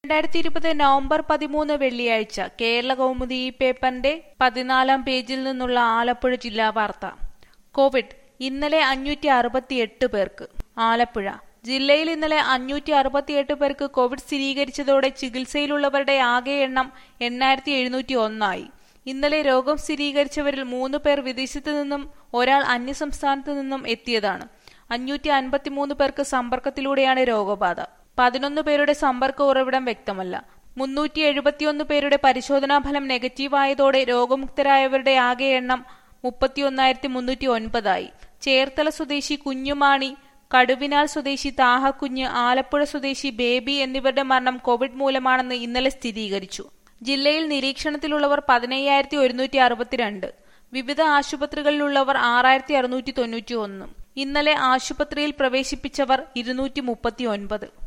രണ്ടായിരത്തി ഇരുപത് നവംബർ പതിമൂന്ന് വെള്ളിയാഴ്ച കേരള കൗമുദി ഈ പേപ്പറിന്റെ പതിനാലാം പേജിൽ നിന്നുള്ള ആലപ്പുഴ ജില്ലാ വാർത്ത കോവിഡ് ഇന്നലെ അഞ്ഞൂറ്റി അറുപത്തിയെട്ട് പേർക്ക് ആലപ്പുഴ ജില്ലയിൽ ഇന്നലെ അഞ്ഞൂറ്റി അറുപത്തിയെട്ട് പേർക്ക് കോവിഡ് സ്ഥിരീകരിച്ചതോടെ ചികിത്സയിലുള്ളവരുടെ ആകെ എണ്ണം എണ്ണായിരത്തി എഴുന്നൂറ്റി ഒന്നായി ഇന്നലെ രോഗം സ്ഥിരീകരിച്ചവരിൽ മൂന്ന് പേർ വിദേശത്തു നിന്നും ഒരാൾ അന്യസംസ്ഥാനത്തു നിന്നും എത്തിയതാണ് അഞ്ഞൂറ്റി അൻപത്തിമൂന്ന് പേർക്ക് സമ്പർക്കത്തിലൂടെയാണ് രോഗബാധ പതിനൊന്ന് പേരുടെ സമ്പർക്ക ഉറവിടം വ്യക്തമല്ല മുന്നൂറ്റി എഴുപത്തിയൊന്ന് പേരുടെ പരിശോധനാ ഫലം നെഗറ്റീവായതോടെ രോഗമുക്തരായവരുടെ ആകെ എണ്ണം മുപ്പത്തിയൊന്നായിരത്തി മുന്നൂറ്റി ഒൻപതായി ചേർത്തല സ്വദേശി കുഞ്ഞുമാണി കടുവിനാൽ സ്വദേശി താഹക്കുഞ്ഞ് ആലപ്പുഴ സ്വദേശി ബേബി എന്നിവരുടെ മരണം കോവിഡ് മൂലമാണെന്ന് ഇന്നലെ സ്ഥിരീകരിച്ചു ജില്ലയിൽ നിരീക്ഷണത്തിലുള്ളവർ പതിനയ്യായിരത്തി ഒരുന്നൂറ്റി അറുപത്തിരണ്ട് വിവിധ ആശുപത്രികളിലുള്ളവർ ആറായിരത്തി അറുന്നൂറ്റി തൊണ്ണൂറ്റി ഒന്ന് ഇന്നലെ ആശുപത്രിയിൽ പ്രവേശിപ്പിച്ചവർ ഇരുന്നൂറ്റി മുപ്പത്തി ഒൻപത്